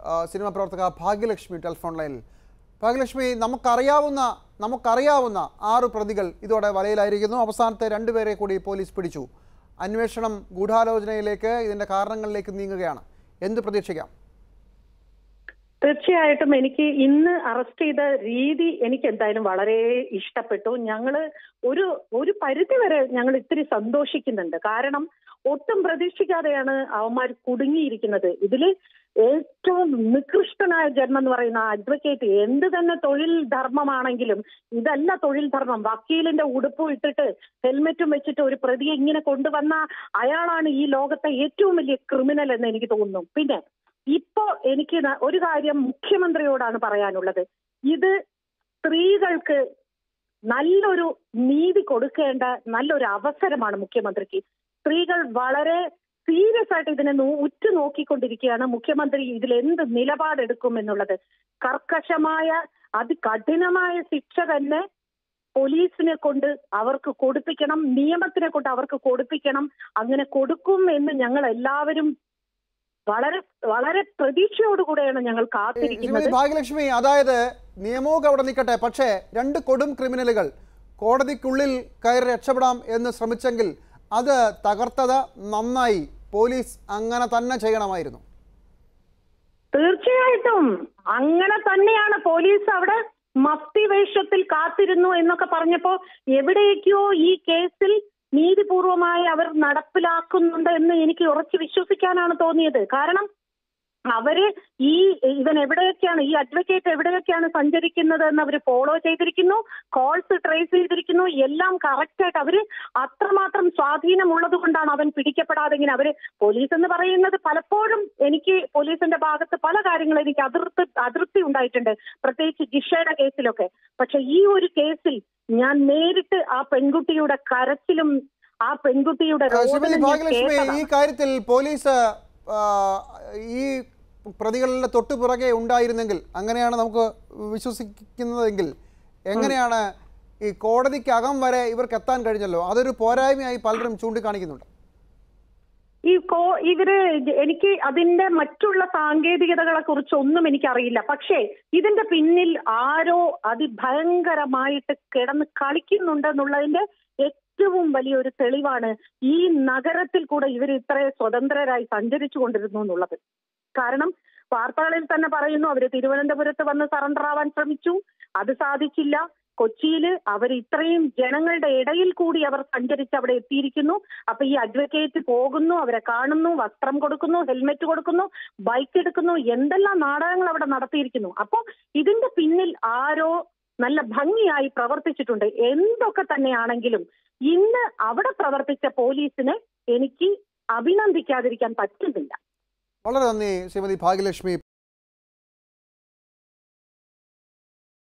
ആ, സിനിമാ പ്രവർത്തക ഭാഗ്യലക്ഷ്മി ടെലിഫോൺ ലൈനിൽ ഭാഗ്യലക്ഷ്മി നമുക്കറിയാവുന്ന നമുക്കറിയാവുന്ന ആറ് പ്രതികൾ ഇതോടെ വലയിലായിരിക്കുന്നു അവസാനത്തെ രണ്ടുപേരെ കൂടി പോലീസ് പിടിച്ചു അന്വേഷണം ഗൂഢാലോചനയിലേക്ക് ഇതിൻ്റെ കാരണങ്ങളിലേക്ക് നീങ്ങുകയാണ് എന്ത് പ്രതീക്ഷിക്കാം തീർച്ചയായിട്ടും എനിക്ക് ഇന്ന് അറസ്റ്റ് ചെയ്ത രീതി എനിക്ക് എന്തായാലും വളരെ ഇഷ്ടപ്പെട്ടു ഞങ്ങള് ഒരു ഒരു പരിധി വരെ ഞങ്ങൾ ഇത്തിരി സന്തോഷിക്കുന്നുണ്ട് കാരണം ഒട്ടും പ്രതീക്ഷിക്കാതെയാണ് അവന്മാർ കുടുങ്ങിയിരിക്കുന്നത് ഇതില് ഏറ്റവും നികൃഷ്ടനായ ജന്മം എന്ന് പറയുന്ന അഡ്വക്കേറ്റ് എന്ത് തന്നെ തൊഴിൽ ധർമ്മമാണെങ്കിലും ഇതല്ല തൊഴിൽ ധർമ്മം വക്കീലിന്റെ ഉടുപ്പും ഇട്ടിട്ട് ഹെൽമെറ്റും വെച്ചിട്ട് ഒരു പ്രതിയെ ഇങ്ങനെ കൊണ്ടുവന്ന അയാളാണ് ഈ ലോകത്തെ ഏറ്റവും വലിയ ക്രിമിനൽ എന്ന് എനിക്ക് തോന്നുന്നു പിന്നെ ഇപ്പോ എനിക്ക് ന- ഒരു കാര്യം മുഖ്യമന്ത്രിയോടാണ് പറയാനുള്ളത് ഇത് സ്ത്രീകൾക്ക് നല്ലൊരു നീതി കൊടുക്കേണ്ട നല്ലൊരു അവസരമാണ് മുഖ്യമന്ത്രിക്ക് സ്ത്രീകൾ വളരെ സീരിയസ് ആയിട്ട് ഇതിനെ നോ- ഉറ്റു നോക്കിക്കൊണ്ടിരിക്കുകയാണ് മുഖ്യമന്ത്രി ഇതിൽ എന്ത് നിലപാടെടുക്കും എന്നുള്ളത് കർക്കശമായ അതികഠിനമായ ശിക്ഷ തന്നെ പോലീസിനെ കൊണ്ട് അവർക്ക് കൊടുപ്പിക്കണം നിയമത്തിനെ കൊണ്ട് അവർക്ക് കൊടുപ്പിക്കണം അങ്ങനെ കൊടുക്കും എന്ന് ഞങ്ങൾ എല്ലാവരും വളരെ വളരെ പ്രതീക്ഷയോടുകൂടെയാണ് ഞങ്ങൾ കാത്തിരിക്കുന്നത് ശ്രീമതി ഭാഗ്യലക്ഷ്മി അതായത് നിയമവും അവിടെ നിൽക്കട്ടെ പക്ഷേ രണ്ട് കൊടും ക്രിമിനലുകൾ കോടതിക്കുള്ളിൽ കയറി രക്ഷപ്പെടാം എന്ന് ശ്രമിച്ചെങ്കിൽ അത് തകർത്തത് നന്നായി പോലീസ് അങ്ങനെ തന്നെ ചെയ്യണമായിരുന്നു തീർച്ചയായിട്ടും അങ്ങനെ തന്നെയാണ് പോലീസ് അവിടെ മഫ്തി വേഷത്തിൽ കാത്തിരുന്നു എന്നൊക്കെ പറഞ്ഞപ്പോ എവിടേക്കോ ഈ കേസിൽ നീതിപൂർവമായി അവർ നടപ്പിലാക്കുന്നുണ്ട് എന്ന് എനിക്ക് ഉറച്ചു വിശ്വസിക്കാനാണ് തോന്നിയത് കാരണം അവര് ഈ ഇവൻ എവിടെയൊക്കെയാണ് ഈ അഡ്വക്കേറ്റ് എവിടെയൊക്കെയാണ് സഞ്ചരിക്കുന്നത് എന്ന് അവർ ഫോളോ ചെയ്തിരിക്കുന്നു കോൾസ് ട്രേസ് ചെയ്തിരിക്കുന്നു എല്ലാം കറക്റ്റ് ആയിട്ട് അവര് അത്രമാത്രം സ്വാധീനമുള്ളത് കൊണ്ടാണ് അവൻ പിടിക്കപ്പെടാതെ ഇങ്ങനെ അവര് പോലീസ് എന്ന് പറയുന്നത് പലപ്പോഴും എനിക്ക് പോലീസിന്റെ ഭാഗത്ത് പല കാര്യങ്ങളും എനിക്ക് അതിർത്തി അതിർത്തി ഉണ്ടായിട്ടുണ്ട് പ്രത്യേകിച്ച് ജിഷയുടെ കേസിലൊക്കെ പക്ഷെ ഈ ഒരു കേസിൽ ഞാൻ നേരിട്ട് ആ പെൺകുട്ടിയുടെ കരച്ചിലും ആ പെൺകുട്ടിയുടെ ആ, ശ്രീമതി രോദനം ഞാൻ ഭാഗ്യലക്ഷ്മി കേട്ടതാണ്. ഈ കാര്യത്തിൽ പോലീസ് ആ, ഈ പ്രതികളുടെ തൊട്ടു പുറകെ ഉണ്ടായിരുന്നെങ്കിൽ അങ്ങനെയാണ് നമുക്ക് വിശ്വസിക്കുന്നതെങ്കിൽ എങ്ങനെയാണ് ഈ കോടതിക്കകം വരെ ഇവർക്ക് എത്താൻ കഴിഞ്ഞല്ലോ അതൊരു പോരായ്മയായി പലരും ചൂണ്ടിക്കാണിക്കുന്നുണ്ട് ഈ കോ ഇവര് എനിക്ക് അതിന്റെ മറ്റുള്ള സാങ്കേതികതകളെ കുറിച്ച് ഒന്നും എനിക്കറിയില്ല പക്ഷേ ഇതിന്റെ പിന്നിൽ ആരോ അതിഭയങ്കരമായിട്ട് കിടന്ന് കളിക്കുന്നുണ്ടെന്നുള്ളതിന്റെ ഏറ്റവും വലിയൊരു തെളിവാണ് ഈ നഗരത്തിൽ കൂടെ ഇവർ ഇത്ര സ്വതന്ത്രരായി സഞ്ചരിച്ചു കൊണ്ടിരുന്നു എന്നുള്ളത് കാരണം വാർത്തകളിൽ തന്നെ പറയുന്നു അവര് തിരുവനന്തപുരത്ത് വന്ന് സറണ്ടർ ആവാൻ ശ്രമിച്ചു അത് സാധിച്ചില്ല കൊച്ചിയിൽ അവർ ഇത്രയും ജനങ്ങളുടെ ഇടയിൽ കൂടി അവർ സഞ്ചരിച്ച് അവിടെ എത്തിയിരിക്കുന്നു അപ്പൊ ഈ അഡ്വക്കേറ്റ് പോകുന്നു അവരെ കാണുന്നു വസ്ത്രം കൊടുക്കുന്നു ഹെൽമെറ്റ് കൊടുക്കുന്നു ബൈക്ക് എടുക്കുന്നു എന്തെല്ലാം നാടകങ്ങൾ അവിടെ നടത്തിയിരിക്കുന്നു അപ്പൊ ഇതിന്റെ പിന്നിൽ ആരോ നല്ല ഭംഗിയായി പ്രവർത്തിച്ചിട്ടുണ്ട് എന്തൊക്കെ തന്നെയാണെങ്കിലും ഇന്ന് അവിടെ പ്രവർത്തിച്ച പോലീസിനെ എനിക്ക് അഭിനന്ദിക്കാതിരിക്കാൻ പറ്റുന്നില്ല വളരെ നന്ദി ശ്രീമതി ഭാഗ്യലക്ഷ്മി